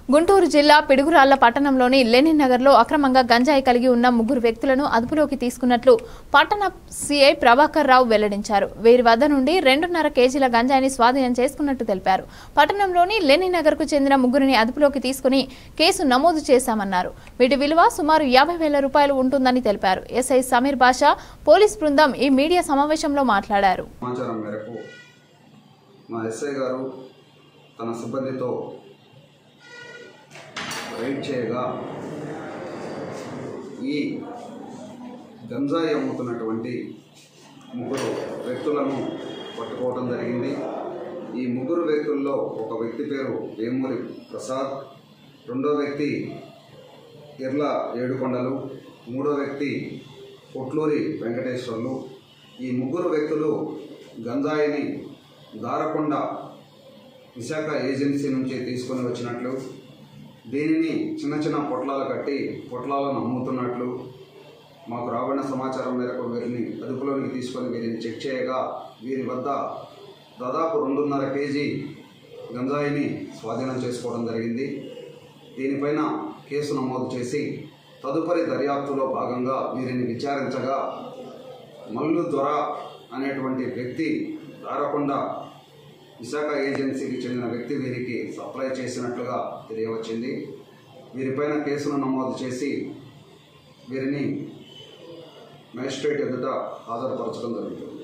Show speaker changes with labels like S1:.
S1: గుంటూరు జిల్లా పిడుగురాళ్ల పట్టణంలోని లెనిన్ నగర్లో అక్రమంగా గంజాయి కలిగి ఉన్న ముగ్గురు వ్యక్తులను అదుపులోకి తీసుకున్నట్లు పట్టణ సీఐ ప్రభాకర్ రావు వెల్లడించారు వీరి వద్ద నుండి రెండున్నర కేజీల గంజాయిని స్వాధీనం చేసుకున్నట్టు తెలిపారు పట్టణంలోని లెనిన్ నగర్కు చెందిన ముగ్గురిని అదుపులోకి తీసుకుని కేసు నమోదు చేశామన్నారు వీటి విలువ సుమారు యాభై వేల రూపాయలు ఉంటుందని తెలిపారు ఎస్ఐ సమీర్ బాషా పోలీస్ బృందం ఈ మీడియా సమావేశంలో మాట్లాడారు
S2: సమాచారం మేరకు మా ఎస్ఐ గారు తన సిబ్బందితో రైడ్ చేయగా ఈ గంజాయి అమ్ముతున్నటువంటి ముగ్గురు వ్యక్తులను పట్టుకోవడం జరిగింది ఈ ముగ్గురు వ్యక్తుల్లో ఒక వ్యక్తి పేరు వేమూరి ప్రసాద్ రెండో వ్యక్తి ఎర్ల ఏడుకొండలు మూడో వ్యక్తి పొట్లూరి వెంకటేశ్వర్లు ఈ ముగ్గురు వ్యక్తులు గంజాయిని దారకొండ విశాఖ ఏజెన్సీ నుంచి తీసుకొని వచ్చినట్లు దీనిని చిన్న చిన్న పొట్లాలు కట్టి పొట్లాలను అమ్ముతున్నట్లు మాకు రాబడిన సమాచారం మేరకు వీరిని అదుపులోనికి తీసుకొని వీరిని చెక్ చేయగా వీరి వద్ద దాదాపు రెండున్నర కేజీ గంజాయిని స్వాధీనం చేసుకోవడం జరిగింది దీనిపైన కేసు నమోదు చేసి తదుపరి దర్యాప్తులో భాగంగా వీరిని విచారించగా మల్లు దొర అనేటువంటి వ్యక్తి దారకొండ విశాఖ ఏజెన్సీకి చెందిన వ్యక్తి వీరికి సప్లై చేసినట్లుగా తెలియవచ్చింది వీరిపైన కేసును నమోదు చేసి వీరిని మేజిస్ట్రేట్ ఎదుట హాజరుపరచడం జరుగుతుంది